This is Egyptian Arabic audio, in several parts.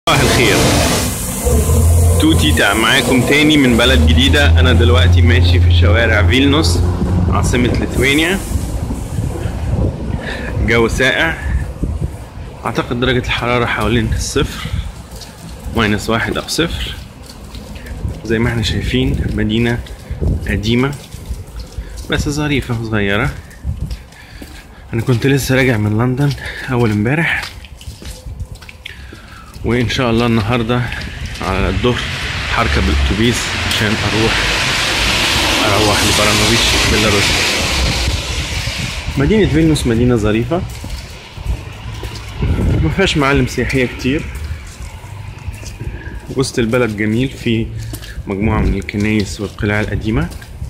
صباح الخير توتي معاكم تاني من بلد جديدة أنا دلوقتي ماشي في شوارع فيلنوس عاصمة ليتوانيا جو ساقع أعتقد درجة الحرارة حوالين الصفر ماينس واحد أو صفر زي ما احنا شايفين مدينة قديمة بس ظريفة صغيرة أنا كنت لسه راجع من لندن أول امبارح وإن شاء الله النهاردة على الظهر هركب الأتوبيس عشان أروح أروح لبرانوفيتش بيلاروس مدينة فيلنوس مدينة ظريفة ما فيهاش معالم سياحية كتير وسط البلد جميل في مجموعة من الكنايس والقلاع القديمة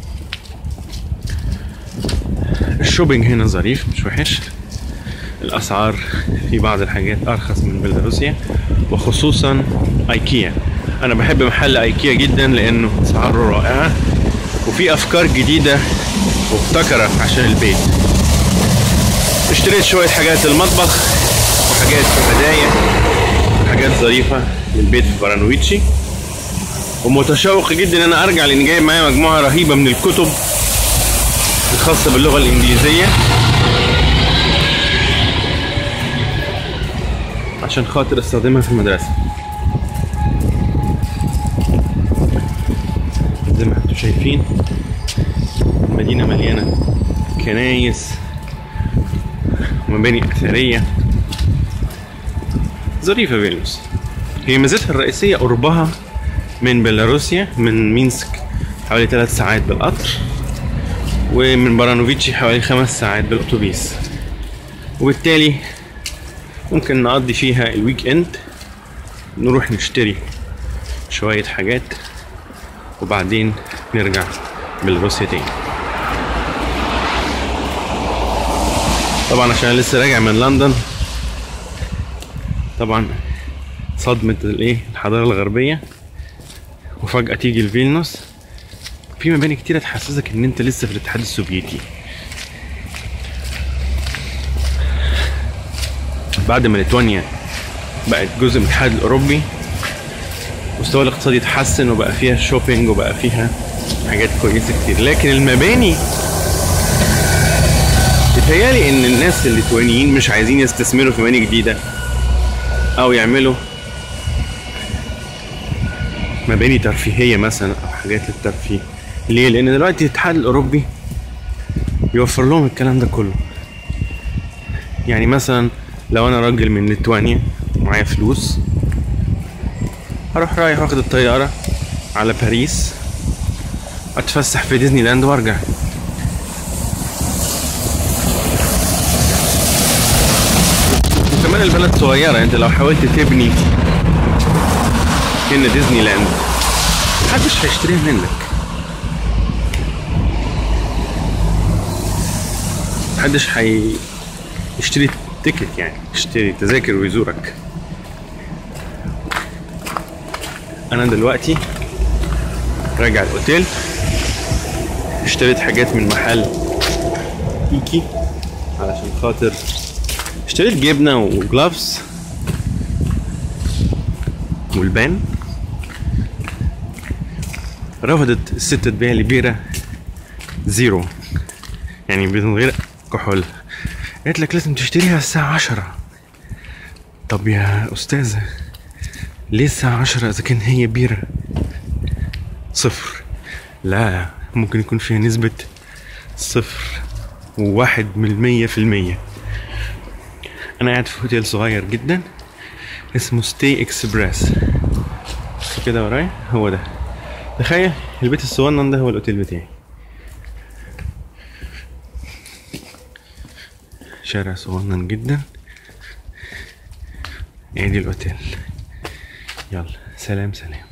الشوبينج هنا ظريف مش وحش الأسعار في بعض الحاجات أرخص من بيلاروسيا وخصوصا أيكيا أنا بحب محل أيكيا جدا لأنه أسعاره رائعة وفي أفكار جديدة مبتكرة عشان البيت اشتريت شوية حاجات المطبخ وحاجات في هدايا حاجات ظريفة للبيت في برانويتشي ومتشوق جدا ان انا ارجع لان جايب معايا مجموعة رهيبة من الكتب الخاصة باللغة الانجليزية عشان خاطر استخدمها في المدرسة زي ما انتم شايفين المدينة مليانة كنايس ومباني أثرية ظريفة فيلنوس هي ميزتها الرئيسية قربها من بيلاروسيا من مينسك حوالي ثلاث ساعات بالقطر ومن برانوفيتشي حوالي خمس ساعات بالأتوبيس وبالتالي ممكن نقضي فيها الويك اند نروح نشتري شوية حاجات وبعدين نرجع بيلاروسيا تاني طبعا عشان لسه راجع من لندن طبعا صدمة الايه الحضارة الغربية وفجأة تيجي لفيلنوس في مباني كتيرة تحسسك ان انت لسه في الاتحاد السوفيتي بعد ما ليتوانيا بقت جزء من الاتحاد الاوروبي مستوى الاقتصادي اتحسن وبقى فيها شوبينج وبقى فيها حاجات كويسة كتير لكن المباني بيتهيألي ان الناس الليتوانيين مش عايزين يستثمروا في مباني جديدة او يعملوا مباني ترفيهيه مثلا او حاجات للترفيه ليه لان دلوقتي الاتحاد الاوروبي بيوفر لهم الكلام ده كله يعني مثلا لو انا راجل من ليتوانيا ومعايا فلوس هروح رايح واخد الطياره على باريس اتفسح في ديزني لاند وارجع وكمان البلد صغيره انت لو حاولت تبني هنا ديزني لاند محدش هيشتريها منك محدش هيشتري تيكت يعني يشتري تذاكر ويزورك انا دلوقتي راجع الاوتيل اشتريت حاجات من محل ايكي علشان خاطر اشتريت جبنه وجلافز والبان رفضت الست تبيع لي بيرة زيرو يعني من غير كحول قالت لك لازم تشتريها الساعة عشرة طب يا أستاذة ليه الساعة عشرة إذا كان هي بيرة صفر لا ممكن يكون فيها نسبة صفر وواحد من المية في المية أنا قاعد في هوتيل صغير جدا اسمه ستي اكسبريس كده ورايا هو ده تخيل البيت الصغنن ده هو الاوتيل بتاعي شارع صغنن جدا ادي الاوتيل يلا سلام سلام